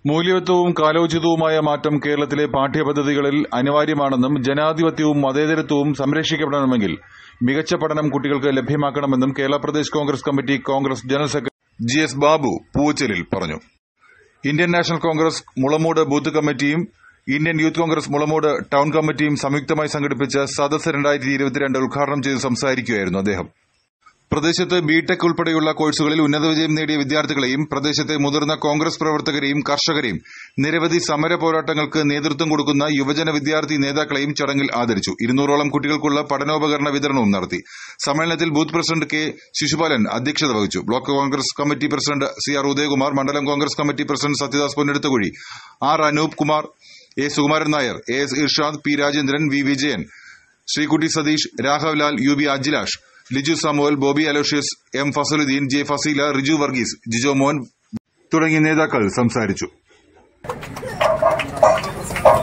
മൂല്യവത്വവും കാലോചിതവുമായ മാറ്റം കേരളത്തിലെ പാഠ്യപദ്ധതികളിൽ അനിവാര്യമാണെന്നും ജനാധിപത്യവും മതേതരത്വവും സംരക്ഷിക്കപ്പെടണമെങ്കിൽ മികച്ച പഠനം കുട്ടികൾക്ക് ലഭ്യമാക്കണമെന്നും Kerala Pradesh Congress committee Congress general secretary G S Babu പൂവച്ചലിൽ പറഞ്ഞു ഇന്ത്യൻ നാഷണൽ കോൺഗ്രസ് മുളമൂട് ബൂത്ത് കമ്മിറ്റിയും ഇന്ത്യൻ യൂത്ത് കോൺഗ്രസ് മുളമൂട് ടൌൺ കമ്മിറ്റിയും സംയുക്തമായി സംഘടിപ്പിച്ച സദസ് രണ്ടായിരത്തി ഇരുപത്തിരണ്ട് ഉദ്ഘാടനം ചെയ്ത് സംസാരിക്കുകയായിരുന്നു അദ്ദേഹം പ്രദേശത്ത് ബിടെക് ഉൾപ്പെടെയുള്ള കോഴ്സുകളിൽ ഉന്നത വിജയം നേടിയ വിദ്യാർത്ഥികളെയും പ്രദേശത്തെ മുതിർന്ന കോൺഗ്രസ് പ്രവർത്തകരെയും കർഷകരെയും നിരവധി സമര പോരാട്ടങ്ങൾക്ക് നേതൃത്വം കൊടുക്കുന്ന യുവജന വിദ്യാർത്ഥി നേതാക്കളെയും ചടങ്ങിൽ ആദരിച്ചു ഇരുന്നൂറോളം കുട്ടികൾക്കുള്ള പഠനോപകരണ വിതരണവും നടത്തി സമ്മേളനത്തിൽ ബൂത്ത് പ്രസിഡന്റ് കെ ശിശുപാലൻ അധ്യക്ഷത വഹിച്ചു block Congress committee president C R Udayakumar മണ്ഡലം Congress committee president Sathyadas Ponnedathukuzhi R Anoop Kumar A Sukumaran Nair A S Irshad P Rajendran V Vijayan Sreekutty Satheesh Raghav Lal U B Ajilash Liju Samuel Bobby Aloysius M Fasaluddeen J Faseela Riju Varghese Jijo Mohan തുടങ്ങിയ നേതാക്കൾ സംസാരിച്ചു